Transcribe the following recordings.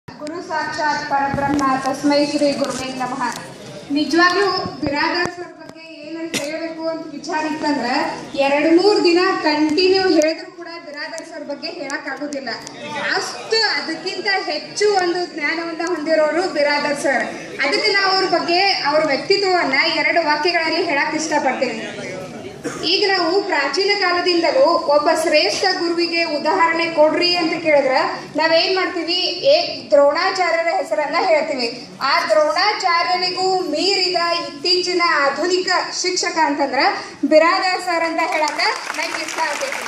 ಗುರು ಸಾಕ್ಷಾತ್ ಪರಬ್ರಹ್ಮ ತಸ್ಮೈ ಶ್ರೀ ಗುರುವೇ ನಮಃ ನಿಜವಾಗ್ಲೂ ಬಿರಾದರ್ ಸರ್ ಬಗ್ಗೆ ಏನು ಹೇಳಬೇಕು ಅಂತ ವಿಚಾರ ಇತ್ತಂದ್ರ ಎರಡು ಮೂರು ದಿನ ಕಂಟಿನ್ಯೂ ಹೇಳಿದ್ರು ಕೂಡ ಬಿರಾದರ್ ಸರ್ ಬಗ್ಗೆ ಹೇಳಕ್ ಆಗುದಿಲ್ಲ ಅಷ್ಟು ಅದಕ್ಕಿಂತ ಹೆಚ್ಚು ಒಂದು ಜ್ಞಾನವನ್ನ ಹೊಂದಿರೋರು ಬಿರಾದರ್ ಸರ್ ಅದಕ್ಕೆ ನಾವು ಅವ್ರ ಬಗ್ಗೆ ಅವ್ರ ವ್ಯಕ್ತಿತ್ವವನ್ನ ಎರಡು ವಾಕ್ಯಗಳಲ್ಲಿ ಹೇಳಕ್ ಇಷ್ಟಪಡ್ತೀನಿ ಈಗ ನಾವು ಪ್ರಾಚೀನ ಕಾಲದಿಂದಲೂ ಒಬ್ಬ ಶ್ರೇಷ್ಠ ಗುರುವಿಗೆ ಉದಾಹರಣೆ ಕೊಡ್ರಿ ಅಂತ ಕೇಳಿದ್ರ ನಾವೇನ್ ಮಾಡ್ತೀವಿ ಏ ದ್ರೋಣಾಚಾರ್ಯರ ಹೆಸರನ್ನ ಹೇಳ್ತೀವಿ ಆ ದ್ರೋಣಾಚಾರ್ಯನಿಗೂ ಮೀರಿದ ಇತ್ತೀಚಿನ ಆಧುನಿಕ ಶಿಕ್ಷಕ ಅಂತಂದ್ರ ಬಿರಾದರ್ ಸರ್ ಅಂತ ಹೇಳಕ ನಂಗೆ ಇಷ್ಟ ಆಗ್ತೈತಿ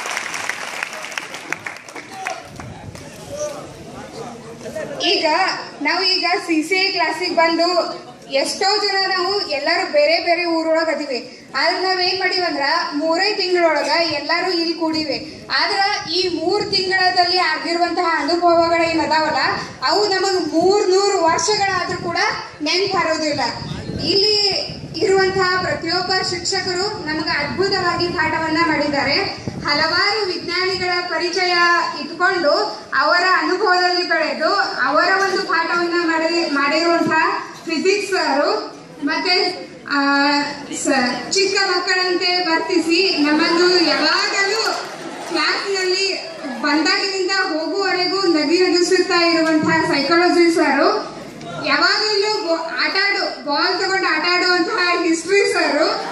ಈಗ ನಾವು ಈಗ ಸಿ ಸಿ ಐ ಕ್ಲಾಸಿಗೆ ಬಂದು ಎಷ್ಟೋ ಜನ ನಾವು ಎಲ್ಲರೂ ಬೇರೆ ಬೇರೆ ಊರೊಳಗೆ ಅದೀವಿ ಆದ್ರೆ ನಾವೇನ್ ಮಾಡೀವಿ ಅಂದ್ರ ಮೂರೇ ತಿಂಗಳೊಳಗ ಎಲ್ಲರೂ ಇಲ್ಲಿ ಕೂಡಿವಿ ಆದ್ರ ಈ ಮೂರ್ ತಿಂಗಳಲ್ಲಿ ಆಗಿರುವಂತಹ ಅನುಭವಗಳು ಏನ್ ಅದಾವಲ್ಲ ಅವು ನಮಗ್ ಮೂರ್ ನೂರು ವರ್ಷಗಳಾದ್ರೂ ಕೂಡ ನೆನ್ಪು ಬರೋದಿಲ್ಲ ಇಲ್ಲಿ ಇರುವಂತಹ ಪ್ರತಿಯೊಬ್ಬ ಶಿಕ್ಷಕರು ನಮಗೆ ಅದ್ಭುತವಾಗಿ ಪಾಠವನ್ನ ಮಾಡಿದ್ದಾರೆ ಹಲವಾರು ವಿಜ್ಞಾನಿಗಳ ಪರಿಚಯ ಇಟ್ಕೊಂಡು ಅವರ ಅನುಭವದಲ್ಲಿ ಬೆಳೆದು ಅವರ ಒಂದು ಪಾಠವನ್ನ ಮಾಡಿ ಮಾಡಿರುವಂತಹ ಫಿಸಿಕ್ಸ್ ಅವರು ಮತ್ತೆ ಆ, ಸ- ಚಿಕ್ಕ ಮಕ್ಕಳಂತೆ ವರ್ತಿಸಿ ನಮ್ಮನ್ನು ಯಾವಾಗಲೂ ಕ್ಲಾಸ್ನಲ್ಲಿ ಬಂದಾಗಿನಿಂದ ಹೋಗುವವರೆಗೂ ನಗಿ ನಗಿಸುತ್ತಾ ಇರುವಂತಹ ಸೈಕಾಲಜಿ ಸರು ಯಾವಾಗಲೂ ಬೊ- ಆಟ ಆಡು ಬಾಲ್ ತಗೊಂಡು ಆಟ ಆಡುವಂತಹ ಹಿಸ್ಟ್ರಿ ಸರು